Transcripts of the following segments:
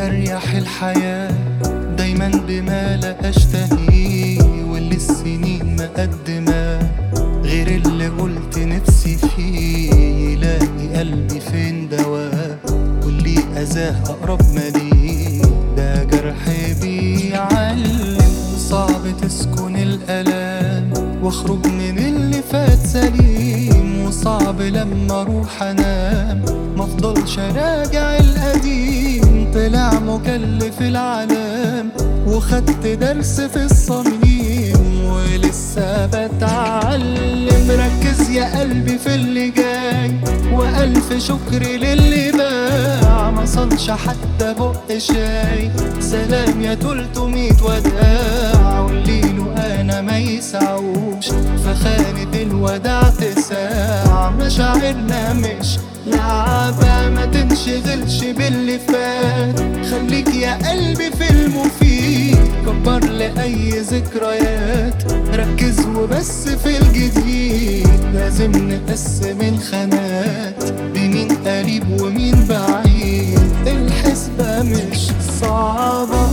أريح الحياة دايما بما لا أشتهيه واللي السنين مقدمة غير اللي قلت نفسي فيه يلاقي قلبي فين دواه واللي أذاه أقرب ما ليه ده جرح بيعلم صعب تسكن الألام واخرج من اللي فات سليم وصعب لما اروح انام مفضلش راجع القديم طلع مكلف العالم وخدت درس في الصميم ولسه بتعلم ركز يا قلبي في اللي جاي والف شكر للي باع ما صنش حتى بق شاي سلام يا تلتمية وداع واللي له انا ما يسعوش فخانة الوداع تساع مشاعرنا مش لعبة ما تنشغلش باللي فات خليك يا قلبي في المفيد كبر لأي ذكريات ركز وبس في الجديد لازم نقسم الخانات بمين قريب ومين بعيد الحسبة مش صعبة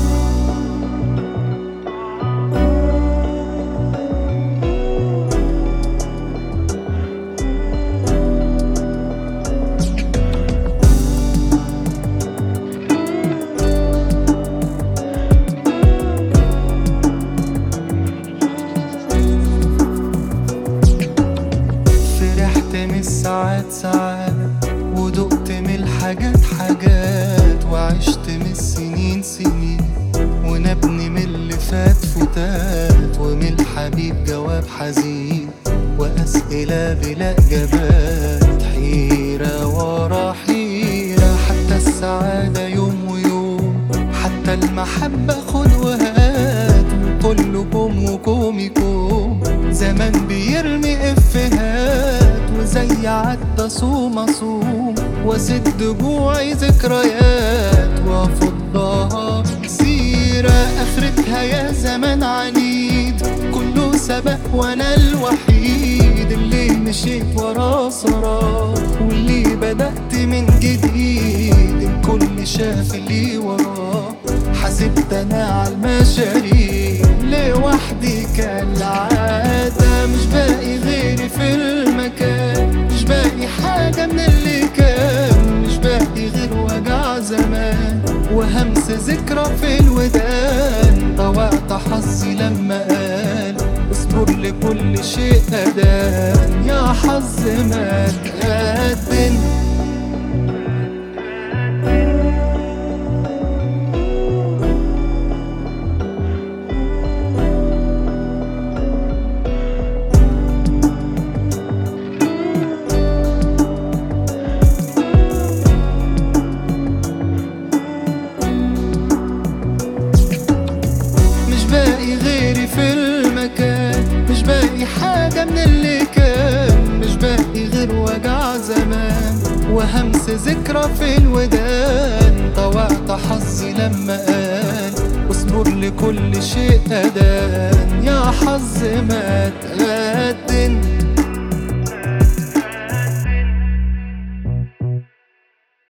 فرحت من الساعات ساعات ودقت من الحاجات حاجات وعشت من السنين سنين ونبني من اللي فات فتات ومن الحبيب جواب حزين وأسئلة بلا إجابات حيرة ورا حيرة حتى السعادة يوم ويوم حتى المحبة خد وهات وكله كوم وكومي كوم زمان بيرمي افهات وزي عدى صوم اصوم واسد جوعي ذكريات وافضها سيرة اخرتها يا زمان عنيد كله سبق وانا الوحيد اللي مشيت وراه سراه واللي بدأت من جديد الكل شاف اللي وراه حسبت انا على المشاريع لوحدي كالعادة مش باقي غيري في المكان مش باقي حاجة من اللي كان مش باقي غير وجع زمان وهمس ذكرى في الودان طوعت حظي لما قال اصبر لكل شيء أدان يا حظ ما تقدم مش باقي غيري في المكان مش باقي حاجة من اللي كان مش باقي غير وجع زمان وهمس ذكرى في الودان طوعت حظي لما قال اصبر لكل شيء أدان يا حظ ما تقدم